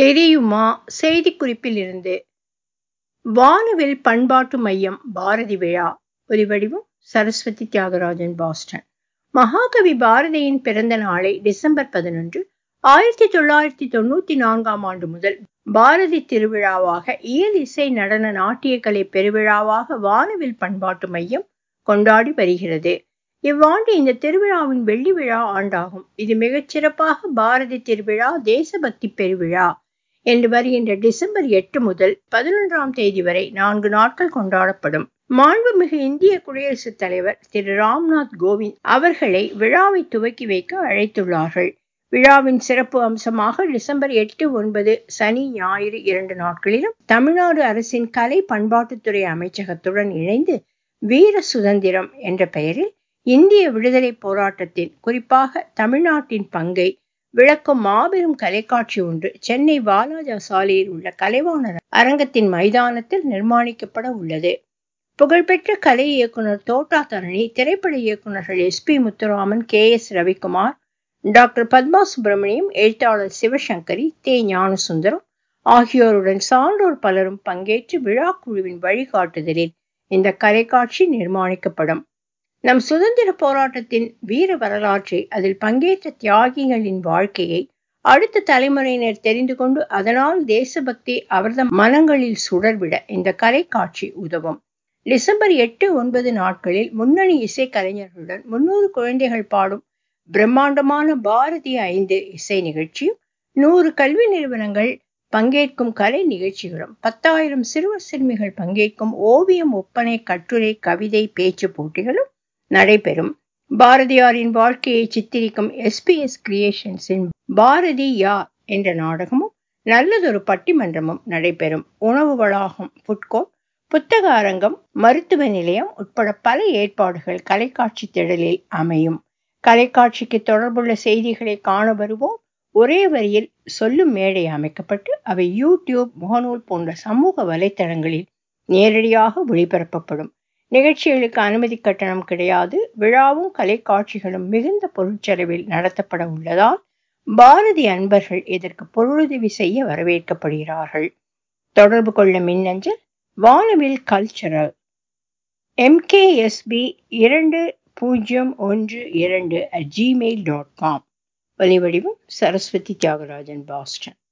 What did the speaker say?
தெரியுமா செய்திக்குறிப்பிலிருந்து வானவில் பண்பாட்டு மையம் பாரதி விழா ஒலிவடிவம் சரஸ்வதி தியாகராஜன் பாஸ்டன் மகாகவி பாரதியின் பிறந்த நாளை டிசம்பர் பதினொன்று ஆயிரத்தி தொள்ளாயிரத்தி தொண்ணூத்தி நான்காம் ஆண்டு முதல் பாரதி திருவிழாவாக இயல் இசை நடன நாட்டியக்கலை பெருவிழாவாக வானவில் பண்பாட்டு மையம் கொண்டாடி வருகிறது இவ்வாண்டு இந்த திருவிழாவின் வெள்ளி விழா ஆண்டாகும் இது மிகச் சிறப்பாக பாரதி திருவிழா தேசபக்தி பெருவிழா என்று வருகின்ற டிசம்பர் எட்டு முதல் பதினொன்றாம் தேதி வரை நான்கு நாட்கள் கொண்டாடப்படும் மாண்புமிகு இந்திய குடியரசுத் தலைவர் திரு ராம்நாத் கோவிந்த் அவர்களை விழாவை துவக்கி வைக்க அழைத்துள்ளார்கள் விழாவின் சிறப்பு அம்சமாக டிசம்பர் எட்டு ஒன்பது சனி ஞாயிறு இரண்டு நாட்களிலும் தமிழ்நாடு அரசின் கலை பண்பாட்டுத்துறை அமைச்சகத்துடன் இணைந்து வீர சுதந்திரம் என்ற பெயரில் இந்திய விடுதலை போராட்டத்தில் குறிப்பாக தமிழ்நாட்டின் பங்கை விளக்கும் மாபெரும் கலைக்காட்சி ஒன்று சென்னை வாலாஜா சாலையில் உள்ள கலைவாணர் அரங்கத்தின் மைதானத்தில் நிர்மாணிக்கப்பட உள்ளது புகழ்பெற்ற கலை இயக்குனர் தோட்டா தரணி திரைப்பட இயக்குநர்கள் S P Muthuraman K S Ravikumar doctor Padma Subramaniam எழுத்தாளர் சிவசங்கரி தே ஞானசுந்தரம் ஆகியோருடன் சான்றோர் பலரும் பங்கேற்று விழா குழுவின் வழிகாட்டுதலில் இந்த கலைக்காட்சி நிர்மாணிக்கப்படும் நம் சுதந்திர போராட்டத்தின் வீர வரலாற்றை அதில் பங்கேற்ற தியாகிகளின் வாழ்க்கையை அடுத்த தலைமுறையினர் தெரிந்து கொண்டு அதனால் தேசபக்தி அவரது மனங்களில் சுடர்விட இந்த கலைக்காட்சி உதவும் டிசம்பர் எட்டு ஒன்பது நாட்களில் முன்னணி இசை கலைஞர்களுடன் முன்னூறு குழந்தைகள் பாடும் பிரம்மாண்டமான பாரதிய ஐந்து இசை நிகழ்ச்சியும் நூறு கல்வி நிறுவனங்கள் பங்கேற்கும் கலை நிகழ்ச்சிகளும் பத்தாயிரம் சிறுவர் சிறுமிகள் பங்கேற்கும் ஓவியம் ஒப்பனை கட்டுரை கவிதை பேச்சு போட்டிகளும் நடைபெறும் பாரதியாரின் வாழ்க்கையை சித்தரிக்கும் எஸ்பிஎஸ் கிரியேஷன்ஸின் பாரதி யார் என்ற நாடகமும் நல்லதொரு பட்டிமன்றமும் நடைபெறும் உணவு வளாகம் புட்கோட் புத்தக அரங்கம் மருத்துவ நிலையம் உட்பட பல ஏற்பாடுகள் கலைக்காட்சி திடலில் அமையும் கலைக்காட்சிக்கு தொடர்புள்ள செய்திகளை காண வருவோம் ஒரே வரியில் சொல்லும் மேடை அமைக்கப்பட்டு அவை யூடியூப் முகநூல் போன்ற சமூக வலைத்தளங்களில் நேரடியாக ஒளிபரப்பப்படும் நிகழ்ச்சிகளுக்கு அனுமதி கட்டணம் கிடையாது விழாவும் கலைக்காட்சிகளும் மிகுந்த பொருட்செலவில் நடத்தப்பட உள்ளதால் பாரதி அன்பர்கள் இதற்கு பொருளுதவி செய்ய வரவேற்கப்படுகிறார்கள் தொடர்பு கொள்ள மின்னஞ்சல் வானவில் கல்ச்சரல் எம்கேஎஸ்பி இரண்டு பூஜ்ஜியம் ஒன்று இரண்டு அட் ஜிமெயில் டாட் காம் ஒலிவடிவம் சரஸ்வதி தியாகராஜன் பாஸ்டன்